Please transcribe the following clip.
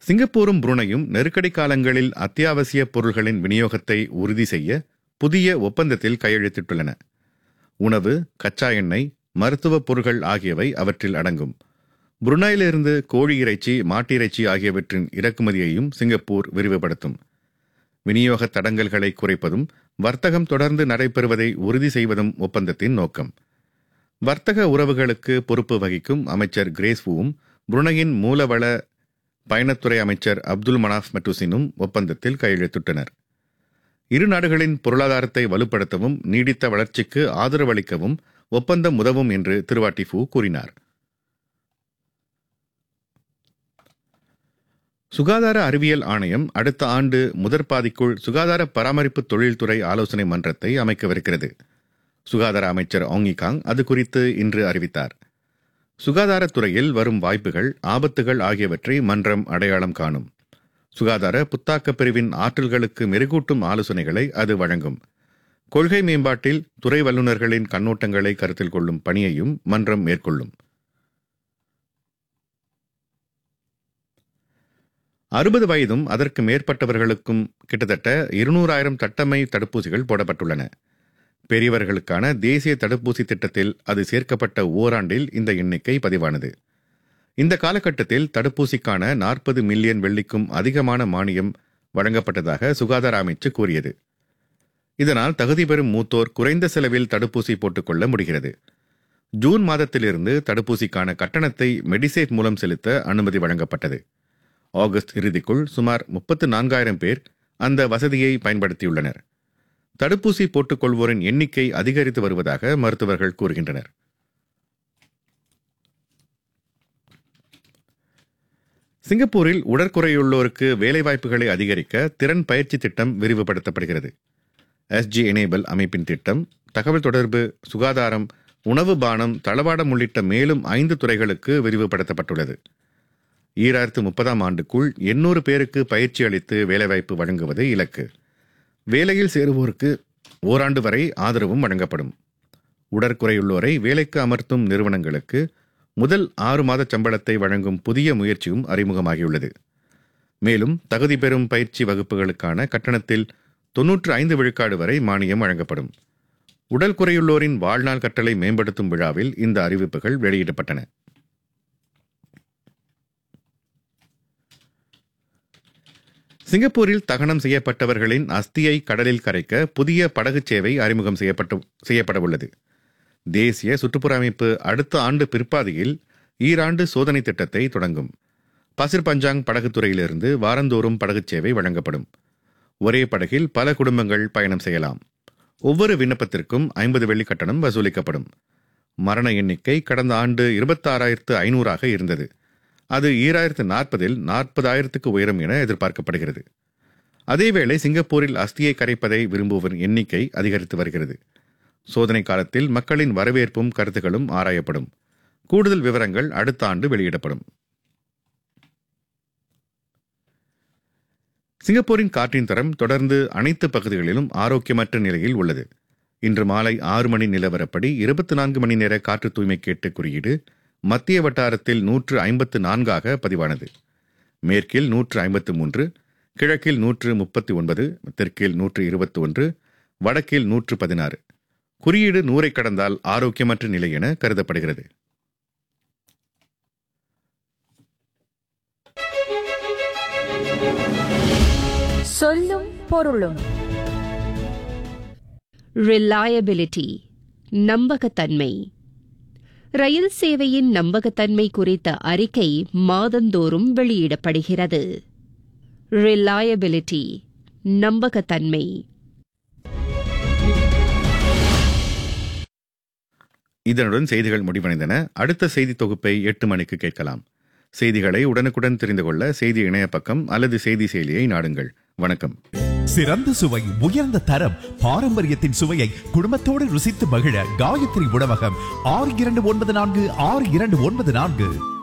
சிங்கப்பூரும் புருனையும் நெருக்கடி காலங்களில் அத்தியாவசிய பொருள்களின் விநியோகத்தை உறுதி செய்ய புதிய ஒப்பந்தத்தில் கையெழுத்திட்டுள்ளன உணவு கச்சா எண்ணெய் மருத்துவப் பொருட்கள் ஆகியவை அவற்றில் அடங்கும் புருனாயிலிருந்து கோழி இறைச்சி மாட்டு இறைச்சி ஆகியவற்றின் இறக்குமதியையும் சிங்கப்பூர் விரிவுபடுத்தும் விநியோக தடங்கல்களை குறைப்பதும் வர்த்தகம் தொடர்ந்து நடைபெறுவதை உறுதி செய்வதும் ஒப்பந்தத்தின் நோக்கம் வர்த்தக உறவுகளுக்கு பொறுப்பு வகிக்கும் அமைச்சர் கிரேஸ்வுவும் புருனையின் மூலவள பயணத்துறை அமைச்சர் அப்துல் மனாஃப் மெட்டுசினும் ஒப்பந்தத்தில் கையெழுத்திட்டனர் இரு நாடுகளின் பொருளாதாரத்தை வலுப்படுத்தவும் நீடித்த வளர்ச்சிக்கு ஆதரவளிக்கவும் ஒப்பந்தம் உதவும் என்று திருவாட்டி ஃபூ கூறினார் சுகாதார அறிவியல் ஆணையம் அடுத்த ஆண்டு முதற் பாதிக்குள் சுகாதார பராமரிப்பு தொழில்துறை ஆலோசனை மன்றத்தை அமைக்கவிருக்கிறது சுகாதார அமைச்சர் ஆங்கி காங் அது குறித்து இன்று அறிவித்தார் சுகாதாரத்துறையில் வரும் வாய்ப்புகள் ஆபத்துகள் ஆகியவற்றை மன்றம் அடையாளம் காணும் சுகாதார புத்தாக்க பிரிவின் ஆற்றல்களுக்கு மெருகூட்டும் ஆலோசனைகளை அது வழங்கும் கொள்கை மேம்பாட்டில் துறை வல்லுநர்களின் கண்ணோட்டங்களை கருத்தில் கொள்ளும் பணியையும் மன்றம் மேற்கொள்ளும் அறுபது வயதும் அதற்கு மேற்பட்டவர்களுக்கும் கிட்டத்தட்ட இருநூறாயிரம் தட்டமை தடுப்பூசிகள் போடப்பட்டுள்ளன பெரியவர்களுக்கான தேசிய தடுப்பூசி திட்டத்தில் அது சேர்க்கப்பட்ட ஓராண்டில் இந்த எண்ணிக்கை பதிவானது இந்த காலகட்டத்தில் தடுப்பூசிக்கான நாற்பது மில்லியன் வெள்ளிக்கும் அதிகமான மானியம் வழங்கப்பட்டதாக சுகாதார அமைச்சு கூறியது இதனால் தகுதி பெறும் மூத்தோர் குறைந்த செலவில் தடுப்பூசி போட்டுக்கொள்ள முடிகிறது ஜூன் மாதத்திலிருந்து தடுப்பூசிக்கான கட்டணத்தை மெடிசேட் மூலம் செலுத்த அனுமதி வழங்கப்பட்டது ஆகஸ்ட் இறுதிக்குள் சுமார் முப்பத்து நான்காயிரம் பேர் அந்த வசதியை பயன்படுத்தியுள்ளனர் தடுப்பூசி போட்டுக் கொள்வோரின் எண்ணிக்கை அதிகரித்து வருவதாக மருத்துவர்கள் கூறுகின்றனர் சிங்கப்பூரில் உடற்குறையுள்ளோருக்கு வேலைவாய்ப்புகளை அதிகரிக்க திறன் பயிற்சி திட்டம் விரிவுபடுத்தப்படுகிறது எஸ்ஜி எனேபிள் அமைப்பின் திட்டம் தகவல் தொடர்பு சுகாதாரம் உணவு பானம் தளவாடம் உள்ளிட்ட மேலும் ஐந்து துறைகளுக்கு விரிவுபடுத்தப்பட்டுள்ளது ஈராயிரத்து முப்பதாம் ஆண்டுக்குள் எண்ணூறு பேருக்கு பயிற்சி அளித்து வேலைவாய்ப்பு வழங்குவது இலக்கு வேலையில் சேருவோருக்கு ஓராண்டு வரை ஆதரவும் வழங்கப்படும் உடற்குறையுள்ளோரை வேலைக்கு அமர்த்தும் நிறுவனங்களுக்கு முதல் ஆறு மாத சம்பளத்தை வழங்கும் புதிய முயற்சியும் அறிமுகமாகியுள்ளது மேலும் தகுதி பெறும் பயிற்சி வகுப்புகளுக்கான கட்டணத்தில் தொன்னூற்று ஐந்து விழுக்காடு வரை மானியம் வழங்கப்படும் உடல் குறையுள்ளோரின் வாழ்நாள் கட்டளை மேம்படுத்தும் விழாவில் இந்த அறிவிப்புகள் வெளியிடப்பட்டன சிங்கப்பூரில் தகனம் செய்யப்பட்டவர்களின் அஸ்தியை கடலில் கரைக்க புதிய படகு சேவை அறிமுகம் செய்யப்பட்டு செய்யப்பட உள்ளது தேசிய சுற்றுப்புற அமைப்பு அடுத்த ஆண்டு பிற்பாதியில் ஈராண்டு சோதனை திட்டத்தை தொடங்கும் பசிர் பஞ்சாங் படகுத்துறையிலிருந்து வாரந்தோறும் படகுச் சேவை வழங்கப்படும் ஒரே படகில் பல குடும்பங்கள் பயணம் செய்யலாம் ஒவ்வொரு விண்ணப்பத்திற்கும் ஐம்பது வெள்ளி கட்டணம் வசூலிக்கப்படும் மரண எண்ணிக்கை கடந்த ஆண்டு இருபத்தாறாயிரத்து ஐநூறாக இருந்தது அது ஈராயிரத்து நாற்பதில் நாற்பதாயிரத்துக்கு உயரும் என எதிர்பார்க்கப்படுகிறது அதேவேளை சிங்கப்பூரில் அஸ்தியை கரைப்பதை விரும்புவோர் எண்ணிக்கை அதிகரித்து வருகிறது சோதனை காலத்தில் மக்களின் வரவேற்பும் கருத்துகளும் ஆராயப்படும் கூடுதல் விவரங்கள் அடுத்த ஆண்டு வெளியிடப்படும் சிங்கப்பூரின் காற்றின் தரம் தொடர்ந்து அனைத்து பகுதிகளிலும் ஆரோக்கியமற்ற நிலையில் உள்ளது இன்று மாலை ஆறு மணி நிலவரப்படி இருபத்தி நான்கு மணி நேர காற்று தூய்மை கேட்டு குறியீடு மத்திய வட்டாரத்தில் நூற்று ஐம்பத்து நான்காக பதிவானது மேற்கில் நூற்று ஐம்பத்து மூன்று கிழக்கில் நூற்று முப்பத்தி ஒன்பது தெற்கில் நூற்று இருபத்தி ஒன்று வடக்கில் நூற்று பதினாறு குறியீடு நூறை கடந்தால் ஆரோக்கியமற்ற நிலை என கருதப்படுகிறது சொல்லும் பொருளும் ரிலையபிலிட்டி நம்பகத்தன்மை ரயில் சேவையின் நம்பகத்தன்மை குறித்த அறிக்கை மாதந்தோறும் வெளியிடப்படுகிறது ரிலையபிலிட்டி நம்பகத்தன்மை இதனுடன் செய்திகள் முடிவடைந்தன அடுத்த செய்தி தொகுப்பை எட்டு மணிக்கு கேட்கலாம் செய்திகளை உடனுக்குடன் தெரிந்து கொள்ள செய்தி இணைய பக்கம் அல்லது செய்தி செயலியை நாடுங்கள் வணக்கம் சிறந்த சுவை உயர்ந்த தரம் பாரம்பரியத்தின் சுவையை குடும்பத்தோடு ருசித்து மகிழ காயத்ரி உணவகம் ஆறு இரண்டு ஒன்பது நான்கு ஆறு இரண்டு ஒன்பது நான்கு